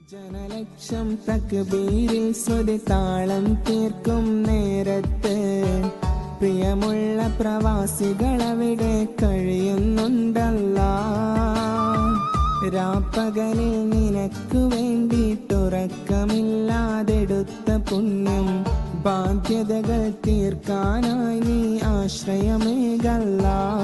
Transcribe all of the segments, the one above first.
ജനലക്ഷം തക്ബീരിൽ സ്വതി താളം തീർക്കും നേരത്ത് പ്രിയമുള്ള പ്രവാസികളവിടെ കഴിയുന്നുണ്ടല്ല രാപ്പകലിൽ നിനക്കു വേണ്ടിയിട്ടുറക്കമില്ലാതെടുത്ത പുണ്യം ബാധ്യതകൾ തീർക്കാനായി നീ ആശ്രയമേകല്ല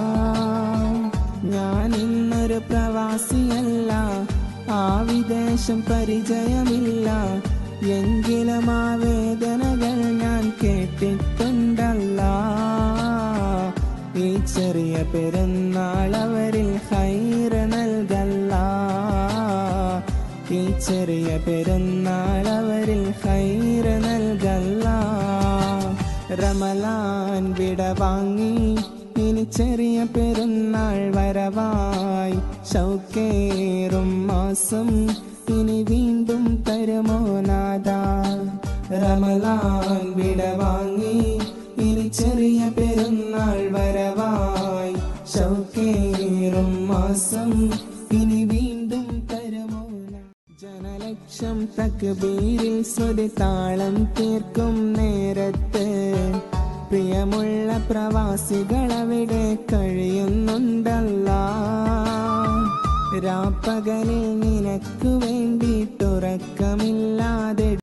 ഞാൻ ഇന്നൊരു പ്രവാസിയല്ല ആ വിദേശം പരിചയമില്ല എങ്കിലും ആ വേദനകൾ ഞാൻ കേട്ടിട്ടുണ്ടല്ല ഈ ചെറിയ പെരുന്നാൾ അവരിൽ ഹൈറ നൽകല്ല ഈ ചെറിയ പെരുന്നാൾ അവരിൽ ഹൈറ നൽകല്ല റമലാൻ വിട വാങ്ങി ഇനി ചെറിയ പെരുന്നാൾ വരവായി ശൗക്കേറും മാസം ഇനി വീണ്ടും തരുമോ നാദ റമലാൻ വിട വാങ്ങി ഇനി ചെറിയ പെരുന്നാൾ വരവായി ശൗക്കേറും മാസം ഇനി വീണ്ടും തരുമോ നാദാ? ജനലക്ഷം തക്ബീരിൽ സ്വതി താളം തീർക്കും നേരത്ത് പ്രിയമുള്ള പ്രവാസികളവിടെ കഴിയുന്നുണ്ടല്ല രാപ്പകലിൽ നിനക്കു വേണ്ടിയിട്ടുറക്കമില്ല